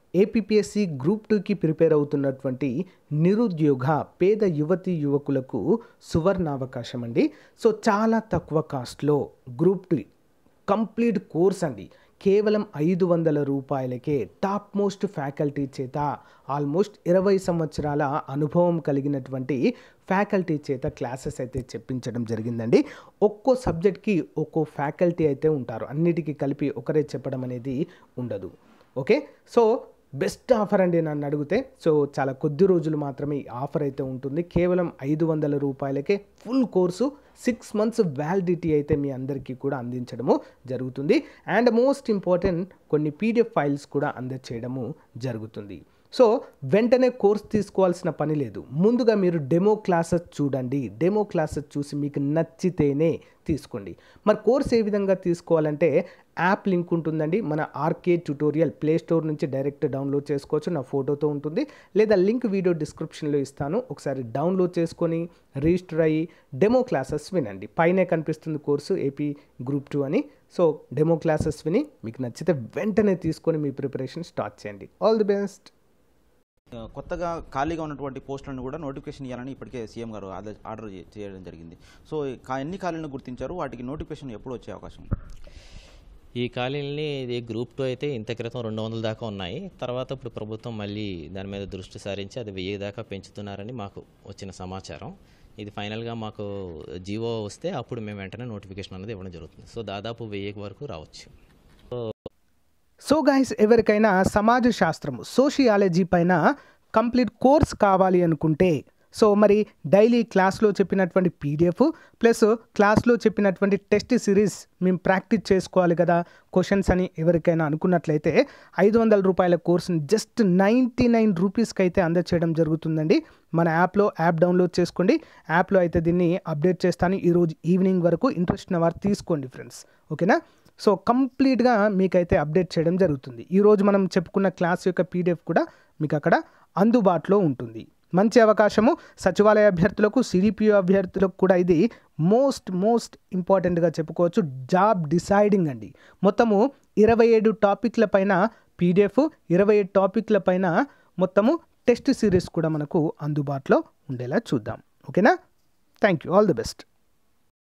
APSC group టూకి prepare అవుతున్నటువంటి నిరుద్యోగ పేద యువతి యువకులకు సువర్ణావకాశం అండి సో చాలా తక్కువ కాస్ట్లో గ్రూప్ టూ కంప్లీట్ కోర్స్ అండి కేవలం ఐదు వందల రూపాయలకే టాప్ మోస్ట్ ఫ్యాకల్టీ చేత ఆల్మోస్ట్ ఇరవై సంవత్సరాల అనుభవం కలిగినటువంటి ఫ్యాకల్టీ చేత క్లాసెస్ అయితే చెప్పించడం జరిగిందండి ఒక్కో సబ్జెక్ట్కి ఒక్కో ఫ్యాకల్టీ అయితే ఉంటారు అన్నిటికీ కలిపి ఒకరే చెప్పడం అనేది ఉండదు ఓకే సో బెస్ట్ ఆఫర్ అండి నన్ను అడిగితే సో చాలా కొద్ది రోజులు మాత్రమే ఈ ఆఫర్ అయితే ఉంటుంది కేవలం ఐదు వందల రూపాయలకే full course six months validity అయితే మీ అందరికీ కూడా అందించడము జరుగుతుంది అండ్ మోస్ట్ ఇంపార్టెంట్ కొన్ని పీడిఎఫ్ ఫైల్స్ కూడా అందచేయడము జరుగుతుంది సో వెంటనే కోర్స్ తీసుకోవాల్సిన పని లేదు ముందుగా మీరు డెమో క్లాసెస్ చూడండి డెమో క్లాసెస్ చూసి మీకు నచ్చితేనే తీసుకోండి మరి కోర్స్ ఏ విధంగా తీసుకోవాలంటే యాప్ లింక్ ఉంటుందండి మన ఆర్కే ట్యూటోరియల్ ప్లే స్టోర్ నుంచి డైరెక్ట్ డౌన్లోడ్ చేసుకోవచ్చు నా ఫోటోతో ఉంటుంది లేదా లింక్ వీడియో డిస్క్రిప్షన్లో ఇస్తాను ఒకసారి డౌన్లోడ్ చేసుకొని రిజిస్టర్ అయ్యి డెమో క్లాసెస్ వినండి పైనే కనిపిస్తుంది కోర్సు ఏపీ గ్రూప్ టూ అని సో డెమో క్లాసెస్ విని మీకు నచ్చితే వెంటనే తీసుకొని మీ ప్రిపరేషన్ స్టార్ట్ చేయండి ఆల్ ది బెస్ట్ ఆ, కొత్తగా ఖాళీగా ఉన్నటువంటి పోస్టులను కూడా నోటిఫికేషన్ ఇవ్వాలని ఇప్పటికే సీఎం గారు ఆద- ఆర్డర్ చే- చేయడం జరిగింది సో ఈ కా- ఎన్ని ఖాళీలను గుర్తించారు వాటికి నోటిఫికేషన్ ఎప్పుడు వచ్చే అవకాశం ఉంది? ఈ ఖాళీలని ఇది గ్రూప్ టూ అయితే ఇంత క్రితం రెండు వందల దాకా ఉన్నాయి తర్వాత ఇప్పుడు ప్రభుత్వం మళ్ళీ దాని మీద దృష్టి సారించి అది వెయ్యి దాకా పెంచుతున్నారని మాకు వచ్చిన సమాచారం ఇది ఫైనల్గా మాకు జీవో వస్తే అప్పుడు మేము వెంటనే నోటిఫికేషన్ అనేది ఇవ్వడం జరుగుతుంది సో దాదాపు వెయ్యి వరకు రావచ్చు సో గైస్ ఎవరికైనా సమాజ శాస్త్రం సోషియాలజీ పైన కంప్లీట్ కోర్స్ కావాలి అనుకుంటే సో మరి డైలీ క్లాస్లో చెప్పినటువంటి పీడిఎఫ్ ప్లస్ క్లాస్లో చెప్పినటువంటి టెస్ట్ సిరీస్ మేము ప్రాక్టీస్ చేసుకోవాలి కదా క్వశ్చన్స్ అని ఎవరికైనా అనుకున్నట్లయితే ఐదు వందల రూపాయల కోర్సుని జస్ట్ నైంటీ నైన్ రూపీస్కి అయితే అందచేయడం జరుగుతుందండి మన యాప్లో యాప్ డౌన్లోడ్ చేసుకోండి యాప్లో అయితే దీన్ని అప్డేట్ చేస్తాను ఈరోజు ఈవినింగ్ వరకు ఇంట్రెస్ట్ ఉన్న వారు తీసుకోండి ఫ్రెండ్స్ ఓకేనా సో కంప్లీట్గా మీకైతే అప్డేట్ చేయడం జరుగుతుంది ఈరోజు మనం చెప్పుకున్న క్లాస్ యొక్క పీడిఎఫ్ కూడా మీకు అక్కడ అందుబాటులో ఉంటుంది మంచి అవకాశము సచివాలయ అభ్యర్థులకు సిడిపిఓ అభ్యర్థులకు కూడా ఇది మోస్ట్ మోస్ట్ ఇంపార్టెంట్గా చెప్పుకోవచ్చు జాబ్ డిసైడింగ్ అండి మొత్తము ఇరవై ఏడు టాపిక్ల పైన పీడిఎఫ్ ఇరవై ఏడు టాపిక్ల పైన మొత్తము టెస్ట్ సిరీస్ కూడా మనకు అందుబాటులో ఉండేలా చూద్దాం ఓకేనా thank you all the best